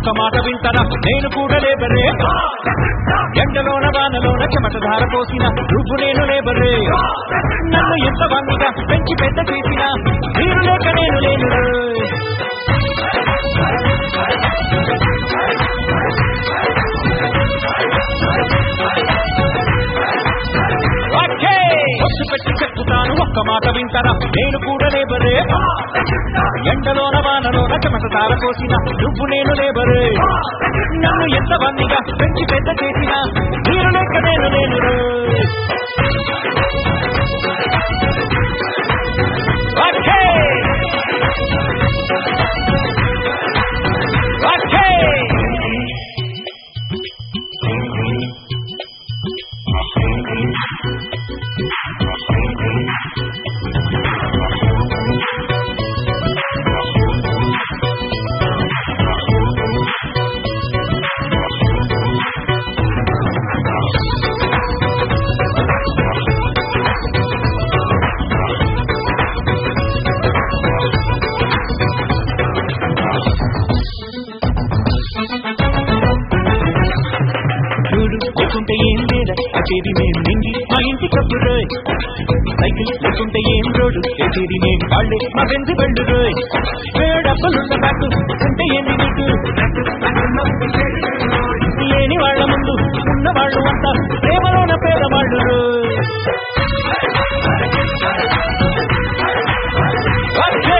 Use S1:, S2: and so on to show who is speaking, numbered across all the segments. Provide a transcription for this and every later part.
S1: ఒక్క మాట వింటరా నేను కూడా లేబరే ఎండలోన వానలోన చెమట ధార పోసిన నువ్వు నేను లేబరే నన్ను ఎంత వంగిగా పెంచి పెద్ద చేసిన మీరు లేక నేను లేను వచ్చి పెట్టి చెప్పుతాను ఒక్క మాట వింటరా నేను కూడా లేబరే ఎండలోన వానలోన చెమట ధార పోసిన నువ్వు నేను లేబరే నన్ను ఎంత బందిగా పెంచి పెద్ద చేసిన మీరు లేక నేను లేను ఓకే ఓకే చూడు లేకుంటే ఏం లేదా వచ్చేది నేను నిండి మా ఇంటి కబ్బురు సైకిల్ లేకుంటే ఏం రోడ్డు చేసేది నేను వాళ్ళే మా ఫ్రెండ్స్ బళ్ళు డబ్బలున్న నాకు ఉంటే ఏంది నీకు లేని వాళ్ళ ముందు ఉన్న వాళ్ళు అంతా ప్రేమలోన పేదవాళ్ళు ఓకే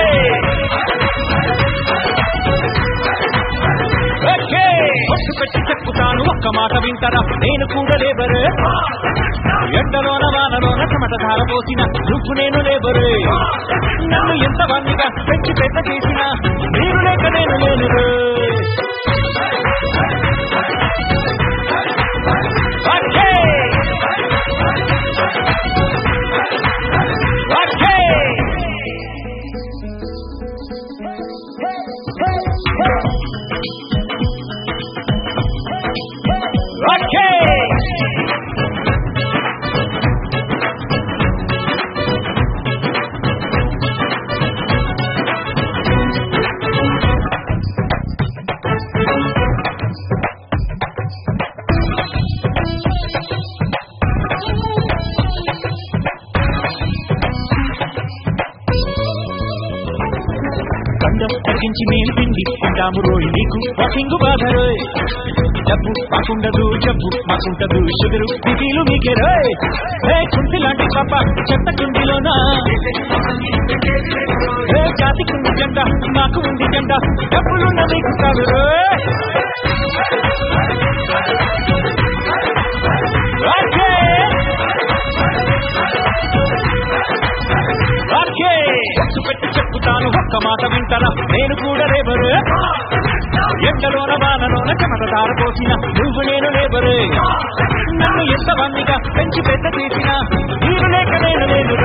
S1: ఓకే ఒట్టు పెట్టి చెప్పుతాను ఒక్క మాట వింటరా నేను కూడా లేబరు ఎండలోన వానలోన చెమట ధార పోసిన నువ్వు నేను లేబరు నన్ను ఎంత బందిగా పెంచి పెద్ద చేసిన మీరు లేక నేను లేను ఓకే ఓకే ఓకే కండం తగ్గించి మేలు పిండి తింటాము రోయ్ నీకు వాకింగ్ బాధరోయ్ డబ్బు మాకుండదు జబ్బు మాకుంటదు షుగరు బిపీలు మీకే రోయ్ ఏ కుంటి లాంటి పాప చెత్త కుండిలోనా ఏ జాతికి ఉంది జెండా మాకు ఉంది జెండా డబ్బులున్న మీకు కాదు రోయ్ ఓకే ఓకే ఒట్టు పెట్టి చెప్పుతాను ఒక్క మాట వింటరా నేను కూడా లేబరు ఎండలోన వానలోన చెమట ధార పోసిన నువ్వు నేను లేబరు నన్ను ఎంత బందిగా పెంచి పెద్ద చేసిన మీరు లేక నేను లేదు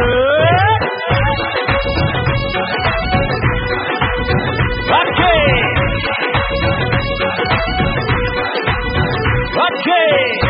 S1: ఓకే ఓకే